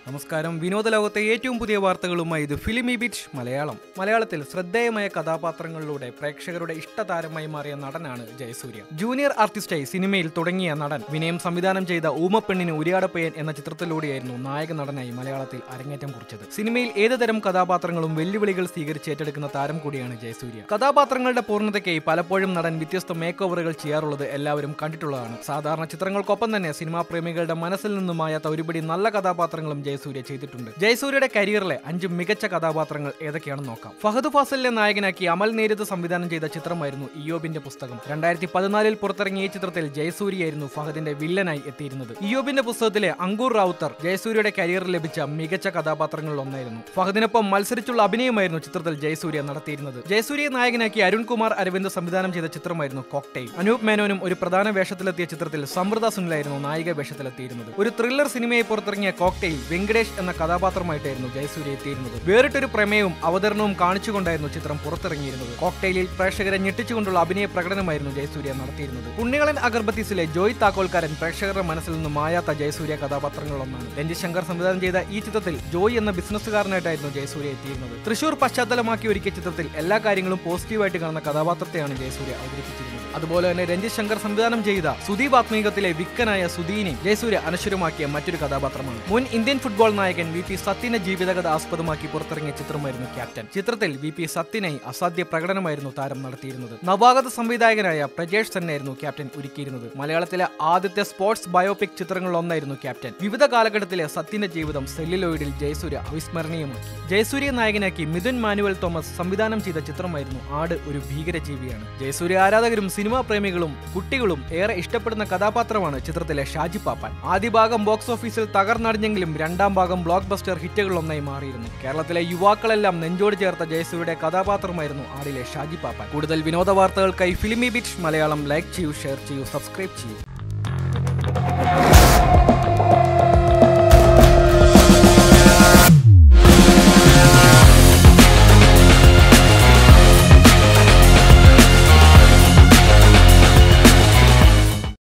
നമസ്കാരം വിനോദ ലോകത്തെ ഏറ്റവും പുതിയ വാർത്തകളുമായി ഇത് ഫിലിമി ബിറ്റ് മലയാളം മലയാളത്തിൽ ശ്രദ്ധേയമായ കഥാപാത്രങ്ങളിലൂടെ പ്രേക്ഷകരുടെ ഇഷ്ടതാരമായി മാറിയ നടനാണ് ജയസൂര്യ ജൂനിയർ ആർട്ടിസ്റ്റായി സിനിമയിൽ തുടങ്ങിയ നടൻ വിനയം സംവിധാനം ചെയ്ത ഊമപ്പെണ്ണിന് ഉരിയാടപ്പയ്യൻ എന്ന ചിത്രത്തിലൂടെയായിരുന്നു നായക നടനായി മലയാളത്തിൽ അരങ്ങേറ്റം കുറിച്ചത് സിനിമയിൽ ഏതുതരം കഥാപാത്രങ്ങളും വെല്ലുവിളികൾ സ്വീകരിച്ച് ഏറ്റെടുക്കുന്ന താരം കൂടിയാണ് ജയസൂര്യ കഥാപാത്രങ്ങളുടെ പൂർണ്ണതയ്ക്കായി പലപ്പോഴും നടൻ വ്യത്യസ്ത മേക്ക് ഓവറുകൾ ചെയ്യാറുള്ളത് എല്ലാവരും കണ്ടിട്ടുള്ളതാണ് സാധാരണ ചിത്രങ്ങൾക്കൊപ്പം തന്നെ സിനിമാ പ്രേമികളുടെ മനസ്സിൽ നിന്നും മായാത്ത ഒരുപിടി നല്ല കഥാപാത്രങ്ങളും ജയസൂര്യ ചെയ്തിട്ടുണ്ട് ജയസൂര്യയുടെ കരിയറിലെ അഞ്ച് മികച്ച കഥാപാത്രങ്ങൾ ഏതൊക്കെയാണെന്ന് നോക്കാം ഫഹദ് ഫാസലിനെ നായകനാക്കി അമൽ നേരിത് സംവിധാനം ചെയ്ത ചിത്രമായിരുന്നു ഇയോബിന്റെ പുസ്തകം രണ്ടായിരത്തി പതിനാലിൽ പുറത്തിറങ്ങിയ ഈ ചിത്രത്തിൽ ജയസൂര്യയായിരുന്നു ഫഹദിന്റെ വില്ലനായി എത്തിയിരുന്നത് ഇയോബിന്റെ പുസ്തകത്തിലെ അങ്കൂർ റാവുത്തർ ജയസൂര്യയുടെ കരിയറിൽ ലഭിച്ച മികച്ച കഥാപാത്രങ്ങളിൽ ഒന്നായിരുന്നു ഫഹദിനൊപ്പം മത്സരിച്ചുള്ള അഭിനയമായിരുന്നു ചിത്രത്തിൽ ജയസൂര്യ നടത്തിയിരുന്നത് ജയസൂര്യയെ നായകനാക്കി അരുൺകുമാർ അരവിന്ദ് സംവിധാനം ചെയ്ത ചിത്രമായിരുന്നു കോക്ടെയിൽ അനൂപ് മേനോനും ഒരു പ്രധാന വേഷത്തിലെത്തിയ ചിത്രത്തിൽ സമൃദ്ധ സുനിലായിരുന്നു നായിക വേഷത്തിലെത്തിയിരുന്നത് ഒരു ത്രില്ലർ സിനിമയെ പുറത്തിറങ്ങിയ കോക്ടെയിൽ വെങ്കടേഷ് എന്ന കഥാപാത്രമായിട്ടായിരുന്നു ജയസൂര്യ എത്തിയിരുന്നത് വേറിട്ടൊരു പ്രമേയവും അവതരണവും കാണിച്ചുകൊണ്ടായിരുന്നു ചിത്രം പുറത്തിറങ്ങിയിരുന്നത് കോക്ടെയിലിൽ പ്രേക്ഷകരെ ഞെട്ടിച്ചുകൊണ്ടുള്ള അഭിനയ പ്രകടനമായിരുന്നു ജയസൂര്യ നടത്തിയിരുന്നത് ഉണ്ണികളൻ അഗർബത്തീസിലെ ജോയ് താക്കോൽക്കാരൻ പ്രേക്ഷകരുടെ മനസ്സിൽ നിന്ന് മായാത്ത ജയസൂര്യ കഥാപാത്രങ്ങളിലൊന്നാണ് രഞ്ജിത് ശങ്കർ സംവിധാനം ചെയ്ത ഈ ചിത്രത്തിൽ ജോയ് എന്ന ബിസിനസ്സുകാരനായിട്ടായിരുന്നു ജയസൂര്യ എത്തിയിരുന്നത് തൃശൂർ പശ്ചാത്തലമാക്കി ഒരുക്കിയ ചിത്രത്തിൽ എല്ലാ കാര്യങ്ങളും പോസിറ്റീവായിട്ട് കാണുന്ന കഥാപാത്രത്തെയാണ് ജയസൂര്യ അവതരിപ്പിച്ചിരുന്നത് അതുപോലെ തന്നെ രഞ്ജിത് ശങ്കർ സംവിധാനം ചെയ്ത സുദീപ് ആത്മീകത്തിലെ വിക്കനായ സുധീനെ ജയസൂര്യ അനശ്വരമാക്കിയ മറ്റൊരു കഥാപാത്രമാണ് മുൻ ഇന്ത്യൻ ഫുട്ബോൾ നായകൻ വി പി സത്യന്റെ ജീവിതകഥ ആസ്പദമാക്കി പുറത്തിറങ്ങിയ ചിത്രമായിരുന്നു ക്യാപ്റ്റൻ ചിത്രത്തിൽ വി പി സത്യനായി അസാധ്യ പ്രകടനമായിരുന്നു താരം നടത്തിയിരുന്നത് നവാഗത സംവിധായകനായ പ്രജേഷ് തന്നെയായിരുന്നു ക്യാപ്റ്റൻ ഒരുക്കിയിരുന്നത് മലയാളത്തിലെ ആദ്യത്തെ സ്പോർട്സ് ബയോപിക് ചിത്രങ്ങളിൽ ഒന്നായിരുന്നു ക്യാപ്റ്റൻ വിവിധ കാലഘട്ടത്തിലെ സത്യന്റെ ജീവിതം സെല്ലിലോയിഡിൽ ജയസൂര്യ അവിസ്മരണീയമാക്കി ജയസൂര്യ നായകനാക്കി മിഥുൻ മാനുവൽ തോമസ് സംവിധാനം ചെയ്ത ചിത്രമായിരുന്നു ആട് ഒരു ഭീകരജീവിയാണ് ജയസൂര്യ ആരാധകരും സിനിമാ പ്രേമികളും കുട്ടികളും ഏറെ ഇഷ്ടപ്പെടുന്ന കഥാപാത്രമാണ് ചിത്രത്തിലെ ഷാജി പാപ്പാൻ ആദ്യ ഭാഗം ബോക്സ് ഓഫീസിൽ തകർന്നടിഞ്ഞെങ്കിലും രണ്ടാം ഭാഗം ബ്ലോക്ക് ബസ്റ്റർ ഹിറ്റുകളിലൊന്നായി മാറിയിരുന്നു കേരളത്തിലെ യുവാക്കളെല്ലാം നെഞ്ചോട് ചേർത്ത ജയസൂര്യയുടെ കഥാപാത്രമായിരുന്നു ആടിലെ ഷാജി പാപ്പാൻ കൂടുതൽ വിനോദ വാർത്തകൾക്കായി ഫിലിമി ബിറ്റ് മലയാളം ലൈക്ക് ചെയ്യൂ ഷെയർ ചെയ്യൂ സബ്സ്ക്രൈബ് ചെയ്യൂ